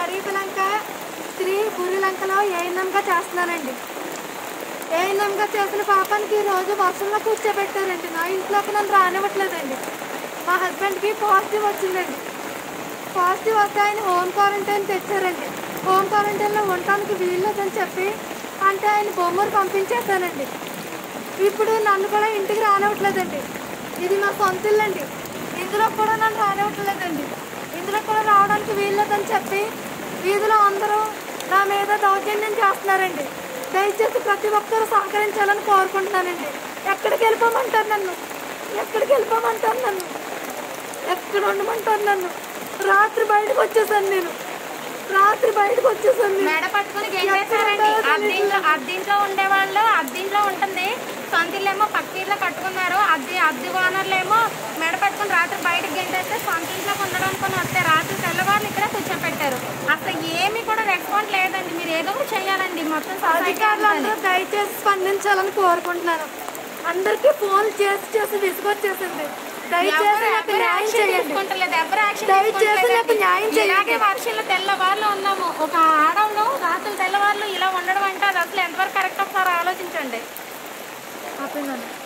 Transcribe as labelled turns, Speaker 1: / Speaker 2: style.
Speaker 1: కరీపులంక శ్రీ గురిలంకలో ఏఎన్ఎంగా చేస్తున్నానండి ఏఎన్ఎంగా చేసిన పాపానికి ఈ రోజు వర్షంలో కూర్చోబెట్టారండి నా ఇంట్లోకి నన్ను రానివ్వట్లేదండి మా హస్బెండ్కి పాజిటివ్ వచ్చిందండి పాజిటివ్ వస్తే ఆయన హోమ్ క్వారంటైన్ తెచ్చారండి హోమ్ క్వారంటైన్లో ఉండటానికి వీల్లేదని చెప్పి అంటే ఆయన బొమ్మలు పంపించేశానండి ఇప్పుడు నన్ను కూడా ఇంటికి రానివ్వట్లేదండి ఇది మా సొంత ఇల్లండి ఇందులో కూడా నన్ను రానివ్వట్లేదండి ఇందులో కూడా రావడానికి వీల్లేదని చెప్పి వీధిలో అందరూ నా మీద దౌర్జన్యం చేస్తున్నారండి దయచేసి ప్రతి ఒక్కరూ సహకరించాలని కోరుకుంటున్నానండి ఎక్కడికి వెళ్ళిపోమంటారు నన్ను ఎక్కడికి వెళ్ళిపోమంటారు నన్ను ఎక్కడ ఉండమంటారు నన్ను రాత్రి బయటకు వచ్చేసాను నేను రాత్రి బయటకు వచ్చేసాను నేను.
Speaker 2: మెడ పట్టుకుని గెంటేశారండి
Speaker 1: ఎక్కడ
Speaker 2: అద్దీంట్లో అద్దీంట్లో ఉండే వాళ్ళు అద్దీంట్లో ఉంటుంది సొంతిల్లేమో పక్కీట్లో కట్టుకున్నారు అద్దె అద్దె ఓనర్లేమో మెడ పట్టుకుని రాత్రి బయటకు గెంటేస్తే సొంతింట్లోకి ఉండడం అనుకుని వస్తే రాత్రి తెల్లవారులు ఇక్కడ కూర్చోపెట్టారు అసలు ఏమీ కూడా రెస్పాండ్ లేదండి మీరు ఏదో ఒకటి చేయాలండి మొత్తం సొసైటీ
Speaker 1: అధికారులు అందరూ దయచేసి స్పందించాలని కోరుకుంటున్నాను అందరికీ ఫోన్ చేసి చేసి విసుగొచ్చేసింది దయచేసి నాకు న్యాయం చేయండి
Speaker 2: తీసుకుంటలేదు ఎవరు యాక్షన్
Speaker 1: దయచేసి నాకు న్యాయం చేయండి
Speaker 2: ఇలాగే వర్షంలో తెల్లవారులు ఉన్నాము ఒక ఆడవులు రాత్రులు తెల్లవారులు ఇలా ఉండడం అంటే అది అసలు ఎంతవరకు కరెక్ట్ ఒకసారి ఆలోచించండి
Speaker 1: ఆపేయండి.